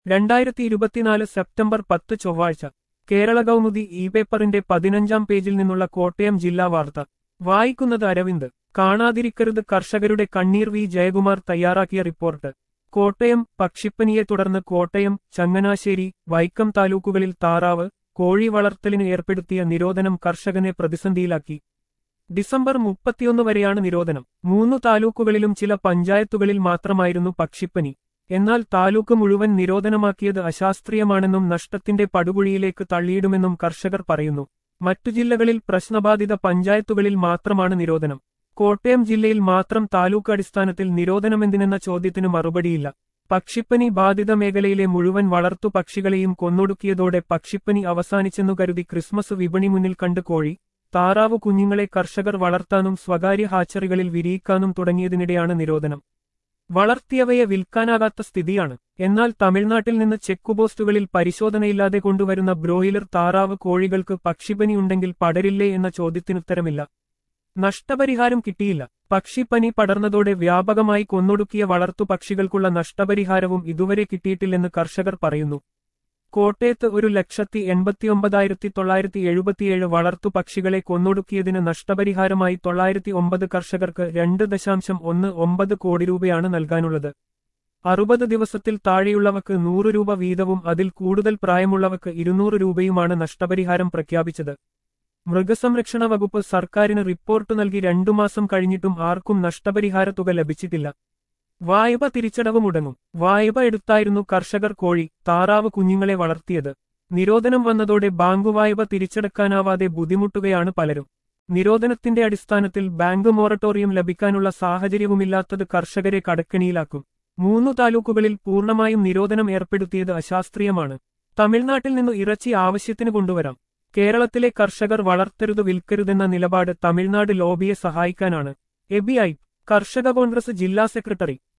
രണ്ടായിരത്തി ഇരുപത്തിനാല് സെപ്റ്റംബർ പത്ത് ചൊവ്വാഴ്ച കേരള കൗമുദി ഇ പേപ്പറിന്റെ പതിനഞ്ചാം പേജിൽ നിന്നുള്ള കോട്ടയം ജില്ലാ വാർത്ത വായിക്കുന്നത് അരവിന്ദ് കാണാതിരിക്കരുത് കർഷകരുടെ കണ്ണീർ വി ജയകുമാർ തയ്യാറാക്കിയ റിപ്പോർട്ട് കോട്ടയം പക്ഷിപ്പനിയെ തുടർന്ന് കോട്ടയം ചങ്ങനാശ്ശേരി വൈക്കം താലൂക്കുകളിൽ താറാവ് കോഴി വളർത്തലിന് ഏർപ്പെടുത്തിയ നിരോധനം കർഷകനെ പ്രതിസന്ധിയിലാക്കി ഡിസംബർ മുപ്പത്തിയൊന്ന് വരെയാണ് നിരോധനം മൂന്നു താലൂക്കുകളിലും ചില പഞ്ചായത്തുകളിൽ മാത്രമായിരുന്നു പക്ഷിപ്പനി എന്നാൽ താലൂക്ക് മുഴുവൻ നിരോധനമാക്കിയത് അശാസ്ത്രീയമാണെന്നും നഷ്ടത്തിന്റെ പടുകുഴിയിലേക്ക് തള്ളിയിടുമെന്നും കർഷകർ പറയുന്നു മറ്റു ജില്ലകളിൽ പ്രശ്നബാധിത പഞ്ചായത്തുകളിൽ മാത്രമാണ് നിരോധനം കോട്ടയം ജില്ലയിൽ മാത്രം താലൂക്ക് അടിസ്ഥാനത്തിൽ നിരോധനമെന്തിനെന്ന ചോദ്യത്തിന് മറുപടിയില്ല പക്ഷിപ്പനി ബാധിത മേഖലയിലെ മുഴുവൻ വളർത്തു പക്ഷികളെയും കൊന്നൊടുക്കിയതോടെ പക്ഷിപ്പനി അവസാനിച്ചെന്നു കരുതി ക്രിസ്മസ് വിപണി മുന്നിൽ കണ്ട് കോഴി താറാവ് കുഞ്ഞുങ്ങളെ കർഷകർ വളർത്താനും സ്വകാര്യ ഹാച്ചറികളിൽ വിരിയിക്കാനും തുടങ്ങിയതിനിടെയാണ് നിരോധനം വളർത്തിയവയെ വിൽക്കാനാകാത്ത സ്ഥിതിയാണ് എന്നാൽ തമിഴ്നാട്ടിൽ നിന്ന് ചെക്ക് പോസ്റ്റുകളിൽ പരിശോധനയില്ലാതെ കൊണ്ടുവരുന്ന ബ്രോയിലർ താറാവ് കോഴികൾക്ക് പക്ഷിപ്പനിയുണ്ടെങ്കിൽ പടരില്ലേ എന്ന ചോദ്യത്തിനുത്തരമില്ല നഷ്ടപരിഹാരം കിട്ടിയില്ല പക്ഷിപ്പനി പടർന്നതോടെ വ്യാപകമായി കൊന്നൊടുക്കിയ വളർത്തു പക്ഷികൾക്കുള്ള നഷ്ടപരിഹാരവും ഇതുവരെ കിട്ടിയിട്ടില്ലെന്ന് കർഷകർ പറയുന്നു കോട്ടയത്ത് ഒരു ലക്ഷത്തി എൺപത്തിയൊമ്പതായിരത്തി തൊള്ളായിരത്തി എഴുപത്തിയേഴ് വളർത്തു പക്ഷികളെ കൊന്നൊടുക്കിയതിന് നഷ്ടപരിഹാരമായി തൊള്ളായിരത്തി ഒമ്പത് കർഷകർക്ക് രണ്ട് ദശാംശം ഒന്ന് ഒമ്പത് കോടി രൂപയാണ് നൽകാനുള്ളത് അറുപത് ദിവസത്തിൽ താഴെയുള്ളവക്ക് നൂറ് രൂപ വീതവും അതിൽ കൂടുതൽ പ്രായമുള്ളവക്ക് ഇരുന്നൂറ് രൂപയുമാണ് നഷ്ടപരിഹാരം പ്രഖ്യാപിച്ചത് മൃഗസംരക്ഷണ വകുപ്പ് സർക്കാരിന് റിപ്പോർട്ട് നൽകി രണ്ടു മാസം കഴിഞ്ഞിട്ടും ആർക്കും നഷ്ടപരിഹാര തുക ലഭിച്ചിട്ടില്ല വായ്പ തിരിച്ചടവ് മുടങ്ങും വായ്പ എടുത്തായിരുന്നു കർഷകർ കോഴി താറാവ് കുഞ്ഞുങ്ങളെ വളർത്തിയത് നിരോധനം വന്നതോടെ ബാങ്ക് വായ്പ തിരിച്ചടക്കാനാവാതെ ബുദ്ധിമുട്ടുകയാണ് പലരും നിരോധനത്തിന്റെ അടിസ്ഥാനത്തിൽ ബാങ്ക് മൊറട്ടോറിയം ലഭിക്കാനുള്ള സാഹചര്യവുമില്ലാത്തത് കർഷകരെ കടക്കെണിയിലാക്കും മൂന്നു താലൂക്കുകളിൽ പൂർണ്ണമായും നിരോധനം ഏർപ്പെടുത്തിയത് അശാസ്ത്രീയമാണ് തമിഴ്നാട്ടിൽ നിന്ന് ഇറച്ചി ആവശ്യത്തിന് കൊണ്ടുവരാം കേരളത്തിലെ കർഷകർ വളർത്തരുത് വിൽക്കരുതെന്ന നിലപാട് തമിഴ്നാട് ലോബിയെ സഹായിക്കാനാണ് എബിഐ കർഷക കോൺഗ്രസ് ജില്ലാ സെക്രട്ടറി